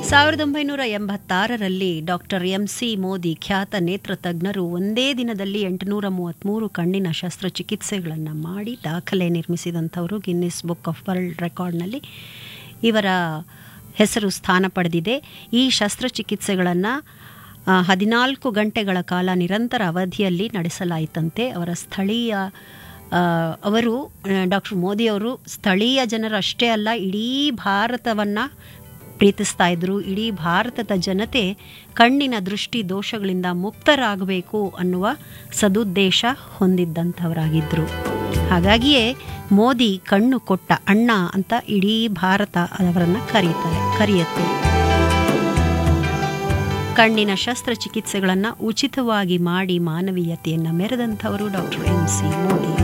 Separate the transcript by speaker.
Speaker 1: ಸಾವಿರದ ಒಂಬೈನೂರ ಎಂಬತ್ತಾರರಲ್ಲಿ ಡಾಕ್ಟರ್ ಎಂ ಸಿ ಮೋದಿ ಖ್ಯಾತ ನೇತ್ರ ತಜ್ಞರು ಒಂದೇ ದಿನದಲ್ಲಿ ಎಂಟುನೂರ ಮೂವತ್ತ್ಮೂರು ಕಣ್ಣಿನ ಶಸ್ತ್ರಚಿಕಿತ್ಸೆಗಳನ್ನು ಮಾಡಿ ದಾಖಲೆ ನಿರ್ಮಿಸಿದಂಥವರು ಗಿನ್ನಿಸ್ ಬುಕ್ ಆಫ್ ವರ್ಲ್ಡ್ ರೆಕಾರ್ಡ್ನಲ್ಲಿ ಇವರ ಹೆಸರು ಸ್ಥಾನ ಪಡೆದಿದೆ ಈ ಶಸ್ತ್ರಚಿಕಿತ್ಸೆಗಳನ್ನು ಹದಿನಾಲ್ಕು ಗಂಟೆಗಳ ಕಾಲ ನಿರಂತರ ಅವಧಿಯಲ್ಲಿ ನಡೆಸಲಾಯಿತಂತೆ ಅವರ ಸ್ಥಳೀಯ ಆ, ಅವರು ಡಾಕ್ಟರ್ ಮೋದಿಯವರು ಸ್ಥಳೀಯ ಜನರಷ್ಟೇ ಅಲ್ಲ ಇಡೀ ಭಾರತವನ್ನು ಪ್ರೀತಿಸ್ತಾ ಇದ್ರು ಇಡೀ ಭಾರತದ ಜನತೆ ಕಣ್ಣಿನ ದೃಷ್ಟಿ ದೋಷಗಳಿಂದ ಮುಕ್ತರಾಗಬೇಕು ಅನ್ನುವ ಸದುದ್ದೇಶ ಹೊಂದಿದ್ದಂಥವರಾಗಿದ್ದರು ಹಾಗಾಗಿಯೇ ಮೋದಿ ಕಣ್ಣು ಕೊಟ್ಟ ಅಣ್ಣ ಅಂತ ಇಡೀ ಭಾರತ ಅವರನ್ನು ಕರೀತಾರೆ ಕರೆಯುತ್ತೆ ಕಣ್ಣಿನ ಶಸ್ತ್ರಚಿಕಿತ್ಸೆಗಳನ್ನು ಉಚಿತವಾಗಿ ಮಾಡಿ ಮಾನವೀಯತೆಯನ್ನು ಮೆರೆದಂಥವರು ಡಾಕ್ಟರ್ ಎಂ ಸಿ ಮೋದಿ